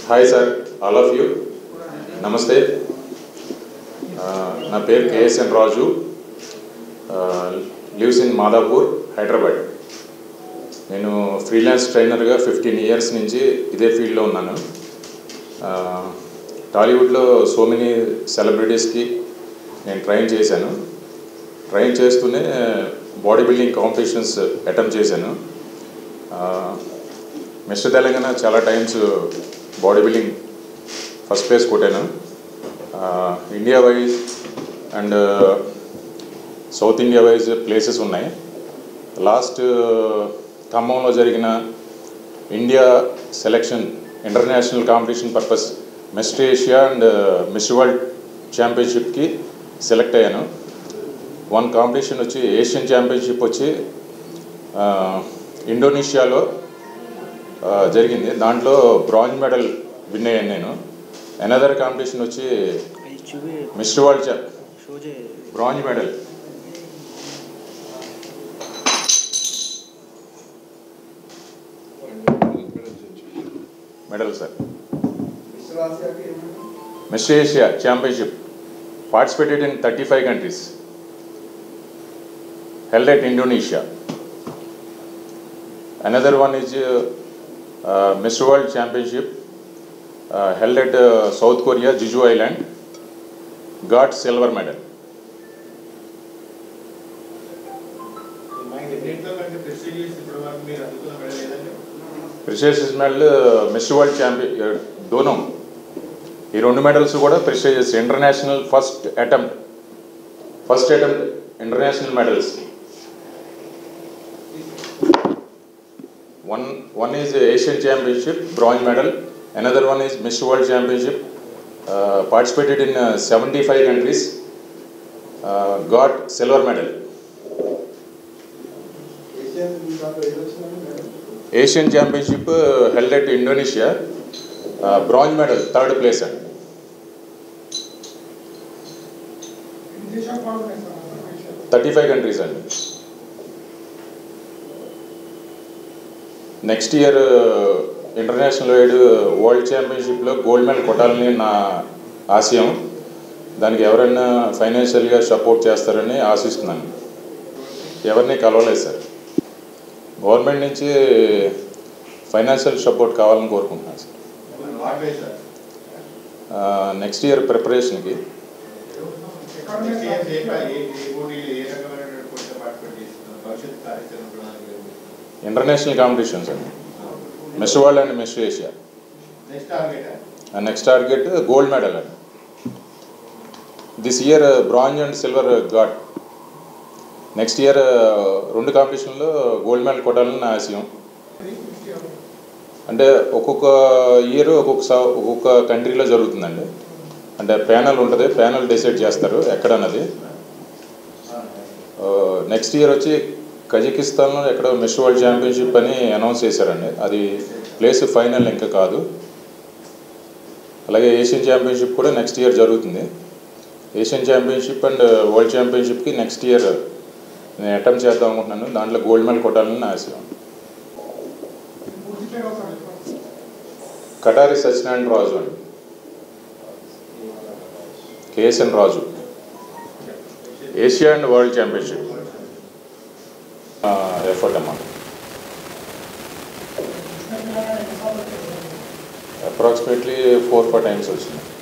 Hi sir all of you నమస్తే ఆ, నా పేరు KSN Raju lives in Madhapur Hyderabad నేను ఫ్రీలాన్స్ ట్రైనర్గా ఫిఫ్టీన్ ఇయర్స్ నుంచి ఇదే ఫీల్డ్లో ఉన్నాను ఆ, టాలీవుడ్లో సో మెనీ సెలబ్రిటీస్కి నేను ట్రైన్ చేశాను ట్రైన్ చేస్తూనే బాడీ బిల్డింగ్ కాంపిటీషన్స్ అటెంప్ట్ చేశాను ఆ, మిస్టర్ తెలంగాణ చాలా times body building first place కొట్టాను ఆ, India wise and south India wise places ఉన్నాయి లాస్ట్ ఖమ్మంలో జరిగిన India selection international competition purpose mister Asia and miss world ఛాంపియన్షిప్కి సెలెక్ట్ అయ్యాను వన్ కాంపిటీషన్ వచ్చి ఏషియన్ ఛాంపియన్షిప్ వచ్చి ఆ, ఇండోనేషియాలో ఆ, జరిగింది దాంట్లో బ్రాంజ్ మెడల్ విన్ అయ్యాను నేను అనదర్ కాంపిటీషన్ వచ్చి అది చూపి మిస్టర్ వరల్డ్ చా షో చేయ bronze medal medal sir mister Asia championship participated in 35 countries held at Indonesia. Another one is uh, uh, Mr. World Championship uh, held at uh, South Korea, Jeju Island, got silver medal. దీంట్లో కంటే prestigious ఇప్పటి వరకు మీరు అందుకున్న medal ఏదంటే precious medal mister world champion డోనో ఈ రెండు మెడల్స్ కూడా precious international first attempt first attempt international medals one one is Asian championship bronze medal another one is miss world championship participated in seventy five countries got silver medal Asian championship held at Indonesia bronze medal third place అండి thirty five countries అండి next year international wide world ఛాంపియన్షిప్లో gold medal కొట్టాలని నా ఆశయం దానికి ఎవరైనా ఫైనాన్షియల్గా support చేస్తారని ఆశిస్తున్నాను ఎవరిని కలవలేదు సార్ గవర్నమెంట్ నుంచి ఫైనాన్షియల్ సపోర్ట్ కావాలని కోరుకుంటున్నాను sir what way sir next year ప్రిపరేషన్కి నెక్స్ట్ ఇయర్ ఏ ఏ ఏ పోటీలు ఏ రకమైనటువంటి పోటీలో పార్టిసిపేట్ చేస్తున్నారు భవిష్యత్ కార్యాచరణ ప్రణాళిక ఏంటి? ఇంటర్నేషనల్ కాంపిటీషన్స్ అండి miss world and miss Asia next target next target gold medal అండి this year bronze and silver got next year రెండు కాంపిటీషన్లో గోల్డ్ మెడల్ కొట్టాలని నా ఆశయం అంటే ఒక్కొక్క ఇయర్ ఒక్కొక్క స- ఒక్కొక్క కంట్రీలో జరుగుతుందండి అంటే ప్యానల్ ఉంటుంది ప్యానల్ డిసైడ్ చేస్తారు ఎక్కడన్నది నెక్స్ట్ ఇయర్ వచ్చి కజకిస్తాన్లో ఎక్కడో మిస్ వరల్డ్ ఛాంపియన్షిప్ అని అనౌన్స్ చేశారండి అది ప్లేస్ ఫైనల్ ఇంకా కాదు అలాగే ఏషియన్ ఛాంపియన్షిప్ కూడా నెక్స్ట్ ఇయర్ జరుగుతుంది ఏషియన్ ఛాంపియన్షిప్ అండ్ వరల్డ్ ఛాంపియన్షిప్కి నెక్స్ట్ ఇయర్ నేను అటెంప్ట్ చేద్దాం అనుకుంటున్నాను దాంట్లో గోల్డ్ మెడల్ కొట్టాలని నా ఆశయం కటారి సత్యనారాయణ రాజు అండి KSN Raju Asia and world championship effort అమ్మా అప్రాక్సిమేట్లీ ఫోర్ ఫైవ్ టైమ్స్ వచ్చింది